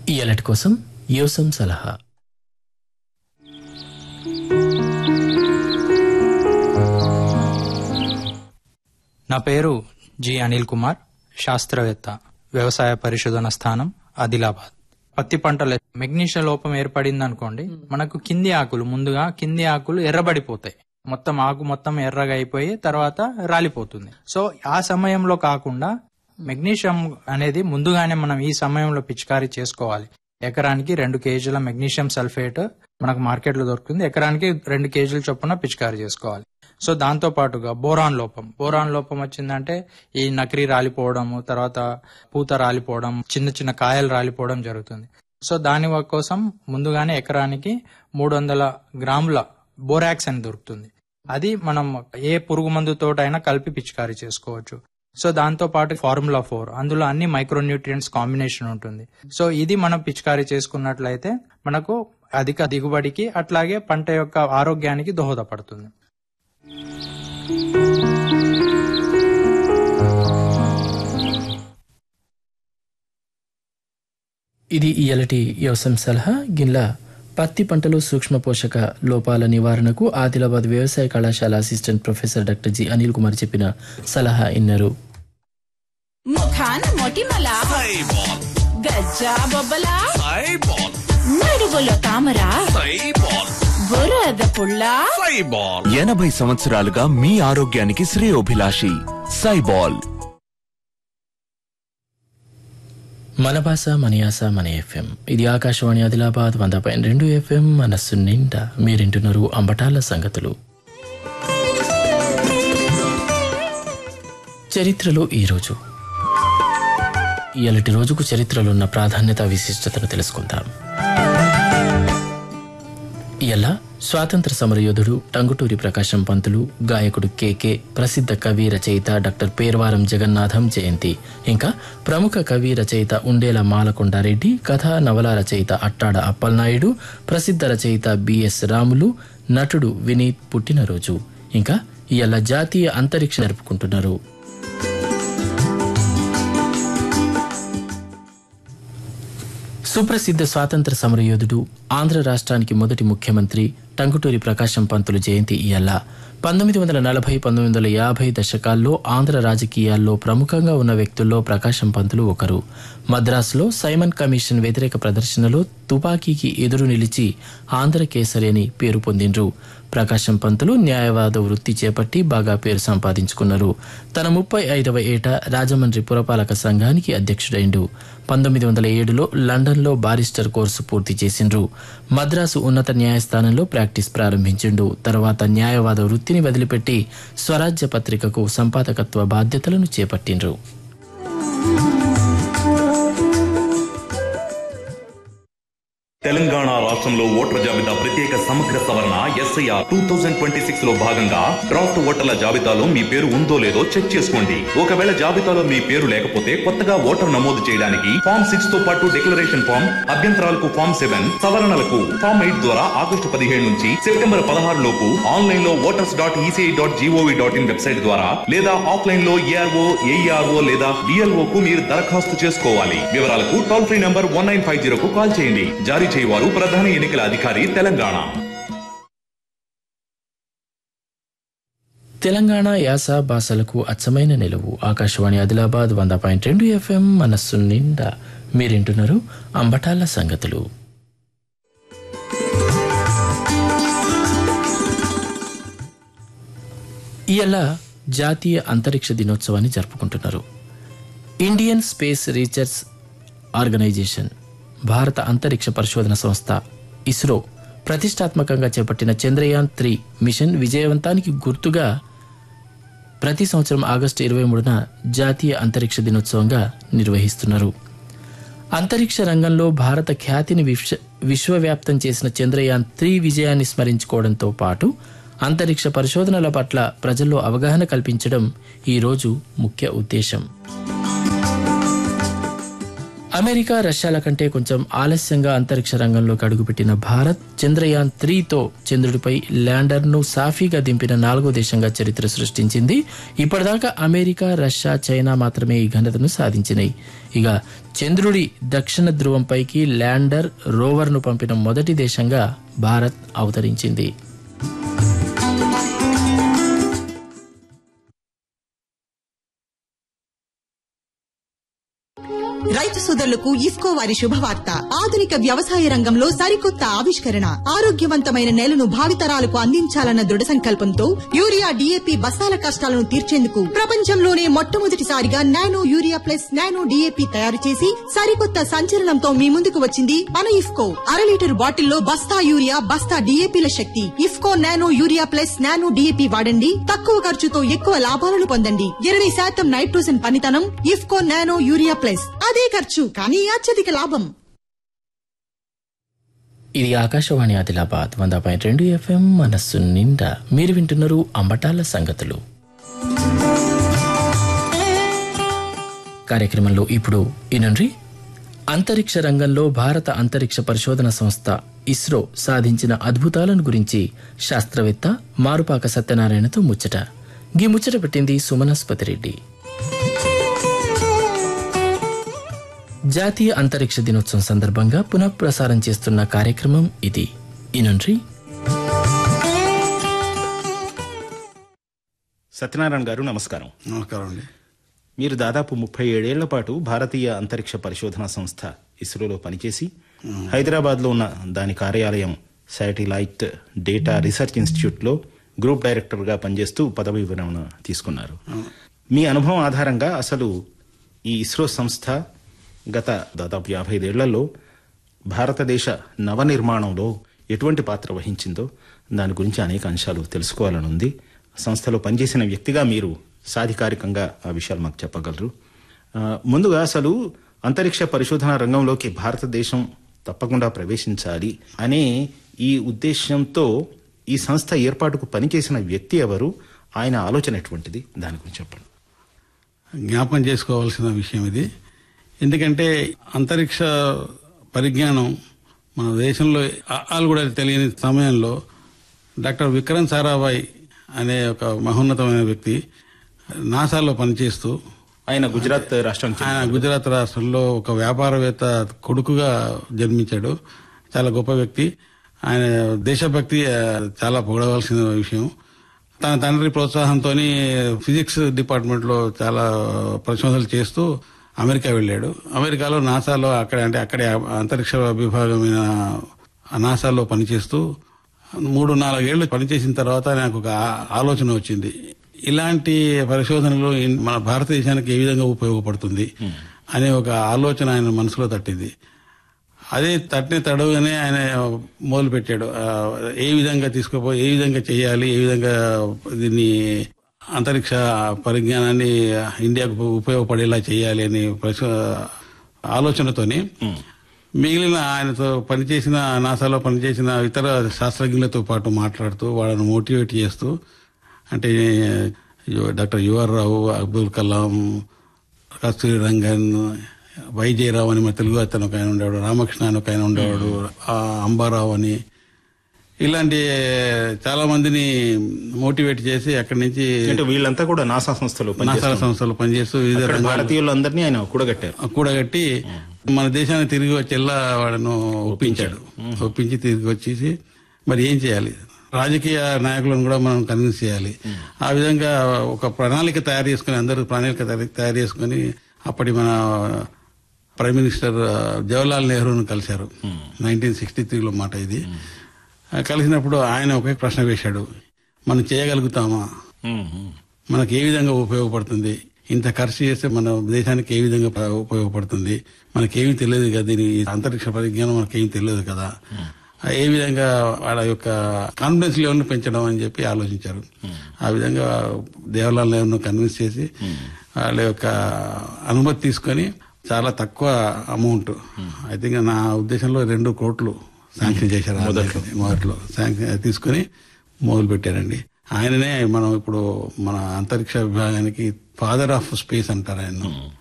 ఈ అలర్ట్ కోసం యోసం సలహా నా పేరు జి అనిల్ కుమార్ శాస్త్రవేత్త వ్యవసాయ పరిశోధన స్థానం ఆదిలాబాద్ పత్తి పంటలో మెగ్నీషియం లోపం ఏర్పడింది అనుకోండి మనకు కింది ఆకులు ముందుగా కింది ఆకులు ఎర్రబడిపోతాయి మొత్తం ఆకు మొత్తం ఎర్రగా అయిపోయి తర్వాత రాలిపోతుంది సో ఆ సమయంలో కాకుండా మెగ్నీషియం అనేది ముందుగానే మనం ఈ సమయంలో పిచికారీ చేసుకోవాలి ఎకరానికి రెండు కేజీల మెగ్నీషియం సల్ఫేట్ మనకు మార్కెట్లో దొరుకుతుంది ఎకరానికి రెండు కేజీల చొప్పున పిచికారీ చేసుకోవాలి సో దాంతో పాటుగా బోరాన్ లోపం బోరాన్ లోపం వచ్చిందంటే ఈ నకిరి రాలిపోవడము తర్వాత పూత రాలిపోవడం చిన్న చిన్న కాయలు రాలిపోవడం జరుగుతుంది సో దాని వ- కోసం ముందుగానే ఎకరానికి మూడు వందల గ్రాముల బోరాక్స్ అని దొరుకుతుంది అది మనం ఏ పురుగు మందుతోటైనా కలిపి పిచికారీ చేసుకోవచ్చు సో దాంతో పాటు ఫార్ములా ఫోర్ అందులో అన్ని మైక్రోన్యూట్రియంట్స్ కాంబినేషన్ ఉంటుంది సో ఇది మనం పిచికారీ చేసుకున్నట్లయితే మనకు అధిక దిగుబడికి అట్లాగే పంట యొక్క ఆరోగ్యానికి దోహదపడుతుంది ఇది ఈ అలటి వ్యవసాయం సలహా గిన్లా పత్తి పంటలో సూక్ష్మ పోషక లోపాల నివారణకు ఆదిలాబాద్ వ్యవసాయ కళాశాల assistant professor doctor G Anil Kumar చెప్పిన సలహా ఇన్నారు ముఖాన మొటిమల సైబాల్ గజ్జా బొబ్బల సైబాల్ నడుగులో తామర సైబాల్ బురద పుల్ల సైబాల్ ఎనభై సంవత్సరాలుగా మీ ఆరోగ్యానికి శ్రేయోభిలాషి సైబాల్ మన భాష మన యాస మన ఎఫ్ఎం ఇది ఆకాశవాణి ఆదిలాబాద్ వంద పాయింట్ రెండు ఎఫ్ఎం మనస్సు నిండా మీరింటున్నారు అంబటాల సంగతులు చరిత్రలో ఈరోజు ఇయలటి రోజుకు చరిత్రలో ఉన్న ప్రాధాన్యత విశిష్టతను తెలుసుకుందాం ఇయల స్వాతంత్ర సమరయోధుడు టంగుటూరి ప్రకాశం పంతులు గాయకుడు కేకే ప్రసిద్ధ కవి రచయిత డాక్టర్ పేర్వారం జగన్నాథం జయంతి ఇంకా ప్రముఖ కవి రచయిత ఉండేల మాలకొండారెడ్డి కథా నవల రచయిత అట్టాడ అప్పలనాయుడు ప్రసిద్ధ రచయిత బిఎస్ రాములు నటుడు వినీత్ పుట్టినరోజు ఇంకా ఇయల జాతీయ అంతరిక్ష జరుపుకుంటున్నారు సుప్రసిద్ధ స్వాతంత్ర సమరయోధుడు ఆంధ్ర రాష్ట్రానికి మొదటి ముఖ్యమంత్రి టంగుటూరి ప్రకాశం పంతులు జయంతి ఇయల్ల పంతొమ్మిది వందల నలభై పంతొమ్మిది వందల యాభై దశకాల్లో ఆంధ్ర రాజకీయాల్లో ప్రముఖంగా ఉన్న వ్యక్తుల్లో ప్రకాశం పంతులు ఒకరు మద్రాసులో సైమన్ కమిషన్ వ్యతిరేక ప్రదర్శనలో తుపాకీకి ఎదురు నిలిచి ఆంధ్ర కేసరి అని పేరు పొందిండ్రు ప్రకాశం పంతులు న్యాయవాద వృత్తి చేపట్టి బాగా పేరు సంపాదించుకున్నారు తన ముప్పై ఐదవ ఏట రాజమండ్రి పురపాలక సంఘానికి అధ్యక్షుడైండు పంతొమ్మిది వందల ఏడులో లండన్లో బారిస్టర్ కోర్సు పూర్తి చేసిండ్రు మద్రాసు ఉన్నత న్యాయస్థానంలో ప్రాక్టీస్ ప్రారంభించిండు తర్వాత న్యాయవాద వృత్తిని వదిలిపెట్టి స్వరాజ్య పత్రికకు సంపాదకత్వ బాధ్యతలను చేపట్టిండ్రు తెలంగాణ రాష్ట్రంలో ఓటర్ల జాబితా ప్రత్యేక సమగ్ర సవరణ SIR two thousand twenty six లో భాగంగా డ్రాఫ్ట్ ఓటర్ల జాబితాలో మీ పేరు ఉందో లేదో చెక్ చేసుకోండి ఒకవేళ జాబితాలో మీ పేరు లేకపోతే కొత్తగా ఓటర్ నమోదు చేయడానికి ఫామ్ సిక్స్ తో పాటు డిక్లరేషన్ ఫామ్ అభ్యంతరాలకు ఫామ్ సెవెన్ సవరణలకు ఫామ్ ఎయిట్ ద్వారా ఆగస్టు పదిహేడు నుంచి సెప్టెంబర్ పదహారు లోపు ఆన్లైన్ లో voters dot ECI dot GOV dot in website ద్వారా లేదా ఆఫ్లైన్ లో ఏఆర్ఓ ఏఈఆర్ఓ లేదా డిఎల్ఓ కు మీరు దరఖాస్తు చేసుకోవాలి వివరాలకు toll free number one nine five zero కు కాల్ చేయండి జారీ చేయవారు ప్రధాన ఎన్నికల అధికారి తెలంగాణ తెలంగాణ యాస భాషలకు అచ్చమైన నిలువు ఆకాశవాణి ఆదిలాబాద్ వంద పాయింట్ రెండు ఎఫ్ఎం మనస్సు నిండా మీరింటున్నారు అంబటాల సంగతులు ఇవాళ జాతీయ అంతరిక్ష దినోత్సవాన్ని జరుపుకుంటున్నారు ఇండియన్ స్పేస్ రీసెర్చ్ ఆర్గనైజేషన్ భారత అంతరిక్ష పరిశోధన సంస్థ ఇస్రో ప్రతిష్టాత్మకంగా చేపట్టిన చంద్రయాన్ త్రీ మిషన్ విజయవంతానికి గుర్తుగా ప్రతి సంవత్సరం ఆగస్టు ఇరవై మూడున జాతీయ అంతరిక్ష దినోత్సవంగా నిర్వహిస్తున్నారు అంతరిక్ష రంగంలో భారత ఖ్యాతిని విశ్వ విశ్వవ్యాప్తం చేసిన చంద్రయాన్ త్రీ విజయాన్ని స్మరించుకోవడంతో పాటు అంతరిక్ష పరిశోధనల పట్ల ప్రజల్లో అవగాహన కల్పించడం ఈ రోజు ముఖ్య ఉద్దేశం అమెరికా రష్యాల కంటే కొంచెం ఆలస్యంగా అంతరిక్ష రంగంలోకి అడుగుపెట్టిన భారత్ చంద్రయాన్ త్రీతో చంద్రుడిపై ల్యాండర్ను సాఫీగా దింపిన నాలుగో దేశంగా చరిత్ర సృష్టించింది ఇప్పటిదాకా అమెరికా రష్యా చైనా మాత్రమే ఈ ఘనతను సాధించినాయి ఇక చంద్రుడి దక్షిణ ధ్రువంపైకి ల్యాండర్ రోవర్ను పంపిన మొదటి దేశంగా భారత్ అవతరించింది రైతు సోదరులకు ఇఫ్కో వారి శుభవార్త ఆధునిక వ్యవసాయ రంగంలో సరికొత్త ఆవిష్కరణ ఆరోగ్యవంతమైన నేలను భావితరాలకు అందించాలన్న దృఢ సంకల్పంతో యూరియా డిఏపి బస్తాల కష్టాలను తీర్చేందుకు ప్రపంచంలోనే మొట్టమొదటిసారిగా nano urea plus nano DAP తయారు చేసి సరికొత్త సంచలనంతో మీ ముందుకు వచ్చింది మన ఇఫ్కో అర లీటర్ బాటిల్లో బస్తా యూరియా బస్తా డిఏపిల శక్తి IFFCO nano urea plus nano DAP వాడండి తక్కువ ఖర్చుతో ఎక్కువ లాభాలను పొందండి ఇరవై శాతం నైట్రోజన్ పనితనం ఇఫ్కో నానో యూరియా ప్లస్ అదే ఖర్చు కానీ అత్యధిక లాభం ఇది ఆకాశవాణి ఆదిలాబాద్ వంద పాయింట్ రెండు ఎఫ్ఎం మనస్సు నిండా మీరు వింటున్నారు అంబటాల సంగతులు కార్యక్రమంలో ఇప్పుడు ఈనండ్రి అంతరిక్ష రంగంలో భారత అంతరిక్ష పరిశోధన సంస్థ ఇస్రో సాధించిన అద్భుతాలను గురించి శాస్త్రవేత్త మారుపాక సత్యనారాయణతో ముచ్చట గీ ముచ్చట పెట్టింది సుమనస్పతి రెడ్డి జాతీయ అంతరిక్ష దినోత్సవం సందర్భంగా పునఃప్రసారం చేస్తున్న కార్యక్రమం ఇది ఈనుండ్రి సత్యనారాయణ గారు నమస్కారం నమస్కారం అండి మీరు దాదాపు ముప్పై ఏడేళ్ల పాటు భారతీయ అంతరిక్ష పరిశోధన సంస్థ ఇస్రోలో పనిచేసి హైదరాబాద్లో ఉన్న దాని కార్యాలయం శాటిలైట్ డేటా రీసెర్చ్ ఇన్స్టిట్యూట్లో గ్రూప్ డైరెక్టర్గా పనిచేస్తూ పదవి విరమణ తీసుకున్నారు మీ అనుభవం ఆధారంగా అసలు ఈ ఇస్రో సంస్థ గత దాదాపు యాభై ఐదేళ్లలో భారతదేశ నవనిర్మాణంలో ఎటువంటి పాత్ర వహించిందో దాని గురించి అనేక అంశాలు తెలుసుకోవాలని ఉంది సంస్థలో పనిచేసిన వ్యక్తిగా మీరు సాధికారికంగా ఆ విషయాలు మాకు చెప్పగలరు ఆ, ముందుగా అసలు అంతరిక్ష పరిశోధన రంగంలోకి భారతదేశం తప్పకుండా ప్రవేశించాలి అనే ఈ ఉద్దేశంతో ఈ సంస్థ ఏర్పాటుకు పనిచేసిన వ్యక్తి ఎవరు ఆయన ఆలోచన ఎటువంటిది దాని గురించి చెప్పండి జ్ఞాపకం చేసుకోవాల్సిన విషయం ఇది ఎందుకంటే అంతరిక్ష పరిజ్ఞానం మన దేశంలో ఆలు కూడా తెలియని సమయంలో డాక్టర్ విక్రమ్ సారాభాయ్ అనే ఒక మహోన్నతమైన వ్యక్తి నాసాలో పనిచేస్తూ ఆయన గుజరాత్ రాష్ట్రానికి ఆయన గుజరాత్ రాష్ట్రంలో ఒక వ్యాపారవేత్త కొడుకుగా జన్మించాడు చాలా గొప్ప వ్యక్తి ఆయన దేశభక్తి ఆ, చాలా పొగడవలసిన విషయం తన తండ్రి ప్రోత్సాహంతో ఫిజిక్స్ డిపార్ట్మెంట్ లో చాలా పరిశోధనలు చేస్తూ అమెరికా వెళ్ళాడు అమెరికాలో నాసాలో అక్కడ అంటే అక్కడే అంతరిక్ష విభాగమైన ఆ నాసాలో పనిచేస్తూ మూడు నాలుగేళ్లు పనిచేసిన తర్వాత నాకు ఒక ఆ- ఆలోచన వచ్చింది ఇలాంటి పరిశోధనలు ఇన్- మన భారతదేశానికి ఏ విధంగా ఉపయోగపడుతుంది అనే ఒక ఆలోచన ఆయన మనసులో తట్టింది అదే తట్టిన తడవుగానే ఆయన మొదలు పెట్టాడు ఆ, ఏ విధంగా తీసుకుపో ఏ విధంగా చేయాలి ఏ విధంగా దీన్ని అంతరిక్ష పరిజ్ఞానాన్ని ఇండియాకు ఉపయోగపడేలా చేయాలి అని పరిశో- ఆలోచనతోని మిగిలిన ఆయనతో పనిచేసిన నాసాలో పనిచేసిన ఇతర శాస్త్రజ్ఞులతో పాటు మాట్లాడుతూ వాళ్ళని మోటివేట్ చేస్తూ అంటే యు- డాక్టర్ యుఆర్ రావు అబ్దుల్ కలాం కస్తూరి రంగన్ వైజయరావు అని మన తెలుగు అతను ఒక ఆయన ఉండేవాడు రామకృష్ణ అని ఒక ఆయన ఉండేవాడు ఆ అంబారావు అని ఇలాంటి చాలా మందిని మోటివేట్ చేసి అక్కడి నుంచి అంటే వీళ్ళంతా కూడా నాసా సంస్థలో నాసా పనిచేస్తున్నారు. సంస్థలు పనిచేస్తూ వివిధ అక్కడ రంగాల్లో భారతీయులందరినీ ఆయన కూడగట్టారు కూడగట్టి మన దేశానికి తిరిగి వచ్చేలా వాళ్ళను ఒప్పించాడు ఒప్పించి తిరిగి వచ్చేసి మరి ఏం చేయాలి రాజకీయ నాయకులను కూడా మనం కన్విన్స్ చేయాలి ఆ విధంగా ఒక ప్రణాళిక తయారు చేసుకుని అందరూ ప్రణాళిక తయారు- తయారు చేసుకుని అప్పటి మన ప్రైమ్ మినిస్టర్ ఆ, జవహర్లాల్ నెహ్రూను కలిశారు నైన్టీన్ సిక్స్టీ త్రీలో మాట ఇది ఆ, కలిసినప్పుడు ఆయన ఒకే ప్రశ్న వేశాడు మనం చేయగలుగుతామా మనకు ఏ విధంగా ఉపయోగపడుతుంది ఇంత ఖర్చు చేస్తే మన దేశానికి ఏ విధంగా ప్ర- ఉపయోగపడుతుంది మనకేమీ తెలియదు కదా దీని అంతరిక్ష పరిజ్ఞానం మనకేమీ తెలియదు కదా ఏ విధంగా వాళ్ళ యొక్క కాన్ఫిడెన్స్ లెవెల్ పెంచడం అని చెప్పి ఆలోచించారు ఆ విధంగా దేవలాల్ నెహ్రూను కన్విన్స్ చేసి వాళ్ళ యొక్క అనుమతి తీసుకొని చాలా తక్కువ అమౌంట్ ఐ థింక్ నా ఉద్దేశంలో రెండు కోట్లు శాంక్షన్ చేశారు ఆ దేశానికి. మొదట్లో శాంక్షన్ తీసుకొని మొదలు పెట్టారండి ఆయననే మనం ఇప్పుడు మన అంతరిక్ష విభాగానికి ఫాదర్ ఆఫ్ స్పేస్ అంటారు ఆయన